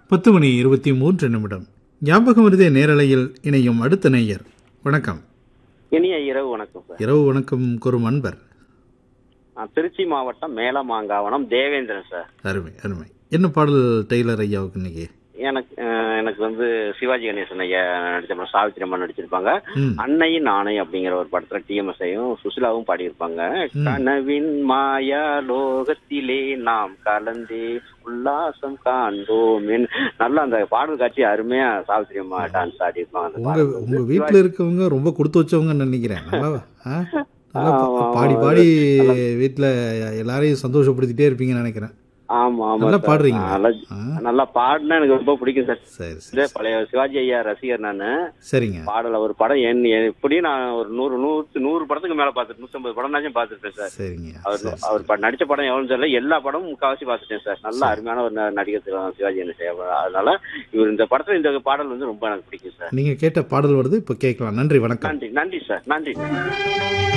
பத்து மணி இருபத்தி மூன்று நிமிடம் ஞாபகம் வருதே நேரலையில் இணையும் அடுத்த நேயர் வணக்கம் இனிய இரவு வணக்கம் சார் இரவு வணக்கம் கூறும் அன்பர் நான் திருச்சி மாவட்டம் மேலமாங்காவனம் தேவேந்திரன் சார் அருமை அருமை என்ன பாடல் டெய்லர் ஐயாவுக்கு இன்னைக்கு எனக்கு அஹ், எனக்கு வந்து சிவாஜி கணேசன் ஐயா நடிச்ச படம் சாவித்திரி அம்மா நடிச்சிருப்பாங்க ம் அன்னையின் ஆணை அப்படிங்கிற ஒரு படத்துல டிஎம்எஸ்ஐயும் சுசிலாவும் பாடியிருப்பாங்க கனவின் மாயா லோகத்திலே நாம் கலந்தே உல்லாசம் காண்போம் என்- நல்லா அந்த பாடல் காட்சி அருமையா சாவித்திரி அம்மா டான்ஸ் ஆடி இருப்பாங்க அந்த உங்க பாடல். உங்க வீட்டில் இருக்கவங்க ரொம்ப கொடுத்து வச்சவங்கன்னு நினைக்கிறேன் நல்லா ஆ? நல்லா பா- ஆமா, பாடி ஆமா. பாடி வீட்டில் எல்லாரையும் சந்தோஷப்படுத்திட்டே இருப்பீங்கன்னு நினைக்கிறேன் ஆமா ஆமா நல்லா சார். பாடுறீங்களா? நல்லா ஆ? நல்லா பாடினா எனக்கு ரொம்ப பிடிக்கும் சார் சரி சரி இதே பழைய சிவாஜி ஐயா ரசிகர் நானு சரிங்க பாடல ஒரு படம் என் எப்படியும் நான் ஒரு நூறு நூறு நூறு படத்துக்கு மேல பாத்துட்டு நூத்தம்பது படம்னாச்சும் பாத்துட்டேன் சார் சரிங்க அவர் சரி அவர் ப- நடிச்ச படம் எவ்வளவு தெரியல எல்லா படமும் முக்காவாசி பாத்துட்டேன் சார் நல்ல அருமையான ஒரு ந- நடிகர் திரு சிவாஜி கணேசன் அதனால இவர் இந்த படத்துல இந்த பாடல் வந்து ரொம்ப எனக்கு பிடிக்கும் சார் நீங்க கேட்ட பாடல் வருது இப்போ கேட்கலாம் நன்றி வணக்கம் நன்றி நன்றி சார் நன்றி